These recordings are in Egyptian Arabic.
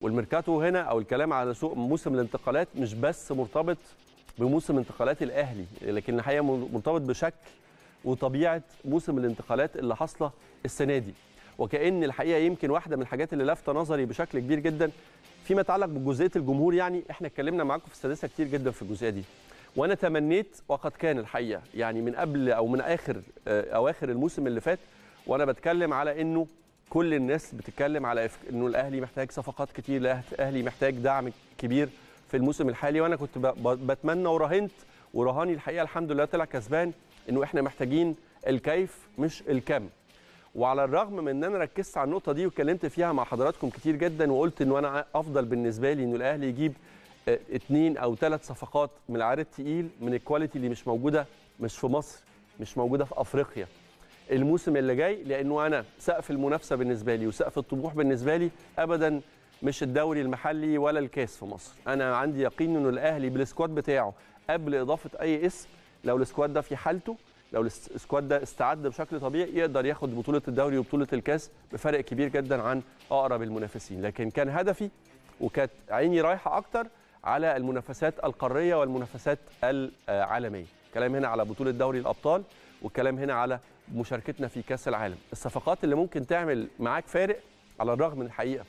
والميركاتو هنا او الكلام على سوق موسم الانتقالات مش بس مرتبط بموسم انتقالات الاهلي لكن الحقيقه مرتبط بشكل وطبيعه موسم الانتقالات اللي حاصله السنه دي وكان الحقيقه يمكن واحده من الحاجات اللي لافته نظري بشكل كبير جدا فيما يتعلق بجزئيه الجمهور يعني احنا اتكلمنا معاكم في السادسه كتير جدا في الجزئيه دي وانا تمنيت وقد كان الحقيقه يعني من قبل او من اخر اواخر الموسم اللي فات وانا بتكلم على انه كل الناس بتتكلم على انه الاهلي محتاج صفقات كتير الاهلي محتاج دعم كبير في الموسم الحالي وانا كنت بتمنى وراهنت ورهاني الحقيقه الحمد لله طلع كسبان انه احنا محتاجين الكيف مش الكم وعلى الرغم من ان انا ركزت على النقطه دي واتكلمت فيها مع حضراتكم كتير جدا وقلت انه انا افضل بالنسبه لي انه الاهلي يجيب اثنين او ثلاث صفقات من العيار التقيل من الكواليتي اللي مش موجوده مش في مصر مش موجوده في افريقيا الموسم اللي جاي لانه انا سقف المنافسه بالنسبه لي وسقف الطموح بالنسبه لي ابدا مش الدوري المحلي ولا الكاس في مصر انا عندي يقين انه الاهلي بالسكواد بتاعه قبل اضافه اي اسم لو السكواد ده في حالته لو السكواد ده استعد بشكل طبيعي يقدر ياخد بطوله الدوري وبطوله الكاس بفرق كبير جدا عن اقرب المنافسين لكن كان هدفي وكانت عيني رايحه اكتر على المنافسات القاريه والمنافسات العالميه كلام هنا على بطوله دوري الابطال والكلام هنا على مشاركتنا في كاس العالم الصفقات اللي ممكن تعمل معاك فارق على الرغم من الحقيقه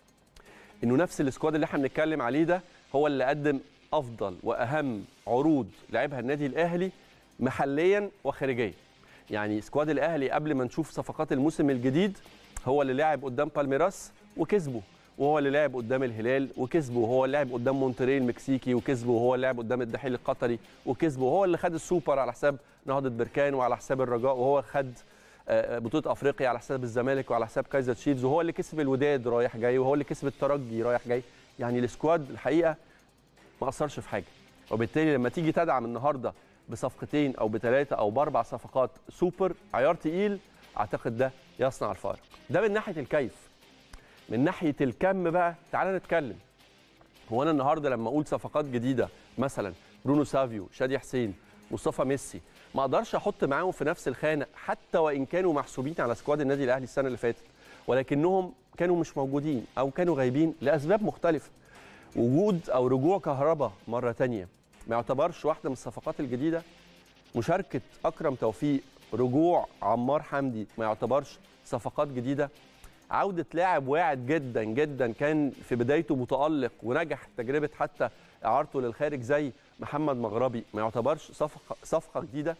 انه نفس السكواد اللي احنا بنتكلم عليه ده هو اللي قدم افضل واهم عروض لعبها النادي الاهلي محليا وخارجيا يعني سكواد الاهلي قبل ما نشوف صفقات الموسم الجديد هو اللي لعب قدام بالميراس وكسبه وهو اللي لعب قدام الهلال وكسبه وهو اللي لعب قدام مونتري المكسيكي وكسبه وهو اللي لعب قدام الدحيل القطري وكسبه وهو اللي خد السوبر على حساب نهضه بركان وعلى حساب الرجاء وهو خد بطوله افريقيا على حساب الزمالك وعلى حساب كايزر تشيفز وهو اللي كسب الوداد رايح جاي وهو اللي كسب الترجي رايح جاي يعني السكواد الحقيقه ما اثرش في حاجه وبالتالي لما تيجي تدعم النهارده بصفقتين او بثلاثه او باربع صفقات سوبر عيار تقيل اعتقد ده يصنع الفارق ده من ناحيه الكيف من ناحيه الكم بقى تعالى نتكلم هو انا النهارده لما اقول صفقات جديده مثلا برونو سافيو شادي حسين مصطفى ميسي ما اقدرش احط معاهم في نفس الخانه حتى وان كانوا محسوبين على سكواد النادي الاهلي السنه اللي فاتت ولكنهم كانوا مش موجودين او كانوا غايبين لاسباب مختلفه وجود او رجوع كهربا مره تانية ما يعتبرش واحده من الصفقات الجديده مشاركه اكرم توفيق رجوع عمار حمدي ما يعتبرش صفقات جديده عوده لاعب واعد جدا جدا كان في بدايته متالق ونجح تجربه حتى اعارته للخارج زي محمد مغربي ما يعتبرش صفقه صفقه جديده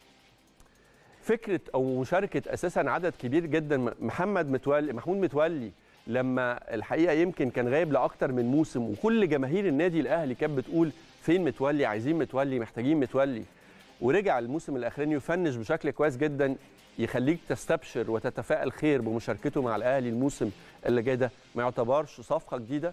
فكره او مشاركه اساسا عدد كبير جدا محمد متولي محمود متولي لما الحقيقه يمكن كان غايب لاكتر من موسم وكل جماهير النادي الاهلي كانت بتقول فين متولي عايزين متولي محتاجين متولي ورجع الموسم الاخراني يفنش بشكل كويس جدا يخليك تستبشر وتتفائل خير بمشاركته مع الاهلي الموسم اللي جاي ده ما يعتبرش صفقه جديده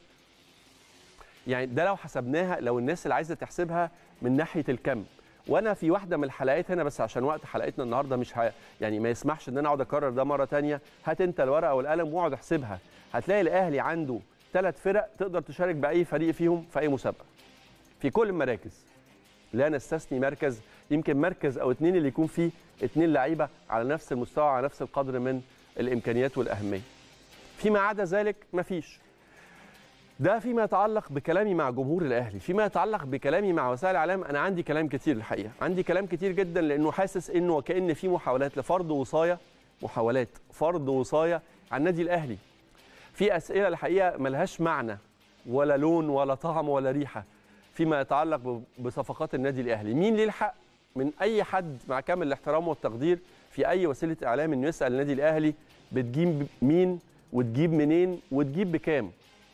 يعني ده لو حسبناها لو الناس اللي عايزه تحسبها من ناحيه الكم وانا في واحده من الحلقات هنا بس عشان وقت حلقتنا النهارده مش ه... يعني ما يسمحش ان انا اقعد اكرر ده مره تانية هات انت الورقه والقلم واقعد احسبها هتلاقي الاهلي عنده ثلاث فرق تقدر تشارك باي فريق فيهم في اي مسابقه في كل المراكز لا نستثني مركز يمكن مركز او اتنين اللي يكون فيه اتنين لعيبه على نفس المستوى على نفس القدر من الامكانيات والاهميه فيما عدا ذلك مفيش ده فيما يتعلق بكلامي مع جمهور الاهلي فيما يتعلق بكلامي مع وسائل الاعلام انا عندي كلام كتير الحقيقه عندي كلام كتير جدا لانه حاسس انه وكان في محاولات لفرض وصايه محاولات فرض وصايه على النادي الاهلي في اسئله الحقيقه ملهاش معنى ولا لون ولا طعم ولا ريحه فيما يتعلق بصفقات النادي الاهلي مين ليه الحق من اي حد مع كامل الاحترام والتقدير في اي وسيله اعلام انه يسال النادي الاهلي بتجيب مين وتجيب منين وتجيب بكام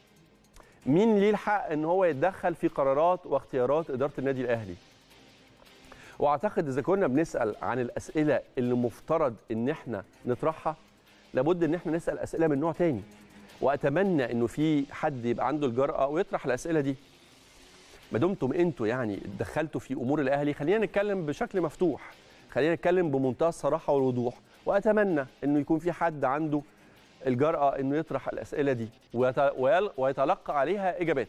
مين ليه الحق ان هو يتدخل في قرارات واختيارات اداره النادي الاهلي واعتقد اذا كنا بنسال عن الاسئله اللي مفترض ان احنا نطرحها لابد ان احنا نسال اسئله من نوع تاني واتمنى انه في حد يبقى عنده الجرأه ويطرح الاسئله دي ما دمتم انتوا يعني اتدخلتوا في امور الاهلي خلينا نتكلم بشكل مفتوح خلينا نتكلم بمنتهى الصراحه والوضوح واتمنى انه يكون في حد عنده الجرأة انه يطرح الاسئله دي ويتلقى عليها اجابات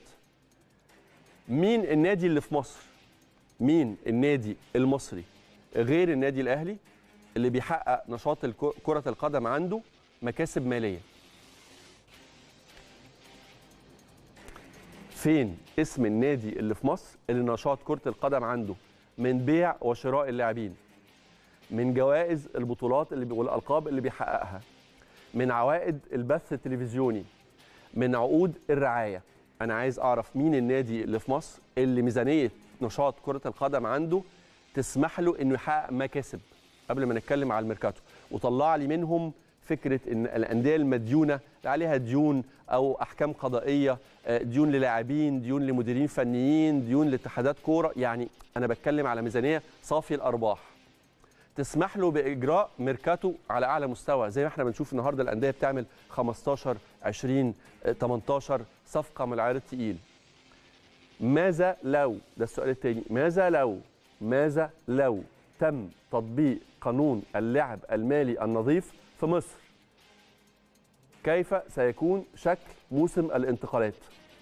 مين النادي اللي في مصر مين النادي المصري غير النادي الاهلي اللي بيحقق نشاط كره القدم عنده مكاسب ماليه فين اسم النادي اللي في مصر اللي نشاط كره القدم عنده من بيع وشراء اللاعبين من جوائز البطولات اللي والالقاب اللي بيحققها من عوائد البث التلفزيوني من عقود الرعايه انا عايز اعرف مين النادي اللي في مصر اللي ميزانيه نشاط كره القدم عنده تسمح له انه يحقق مكاسب قبل ما نتكلم على الميركاتو وطلع لي منهم فكره ان الانديه المديونه اللي عليها ديون او احكام قضائيه ديون للاعبين ديون لمديرين فنيين ديون لاتحادات كوره يعني انا بتكلم على ميزانيه صافي الارباح تسمح له باجراء ميركاتو على اعلى مستوى زي ما احنا بنشوف النهارده الانديه بتعمل 15 20 18 صفقه من العيار الثقيل ماذا لو ده السؤال الثاني ماذا لو ماذا لو تم تطبيق قانون اللعب المالي النظيف في مصر كيف سيكون شكل موسم الانتقالات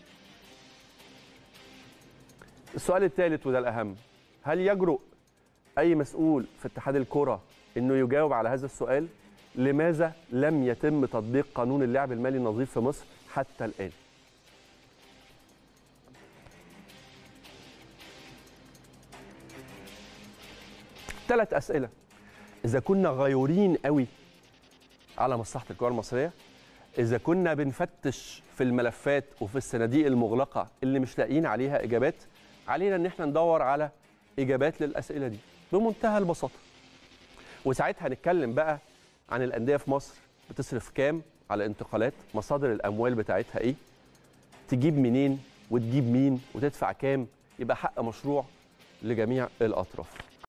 السؤال الثالث وده الاهم هل يجرؤ اي مسؤول في اتحاد الكره انه يجاوب على هذا السؤال لماذا لم يتم تطبيق قانون اللعب المالي النظيف في مصر حتى الان ثلاث اسئله اذا كنا غيورين قوي على مصلحه الكره المصريه اذا كنا بنفتش في الملفات وفي الصناديق المغلقه اللي مش لاقيين عليها اجابات علينا ان احنا ندور على اجابات للاسئله دي بمنتهى البساطه وساعتها هنتكلم بقى عن الانديه في مصر بتصرف كام على انتقالات مصادر الاموال بتاعتها ايه تجيب منين وتجيب مين وتدفع كام يبقى حق مشروع لجميع الاطراف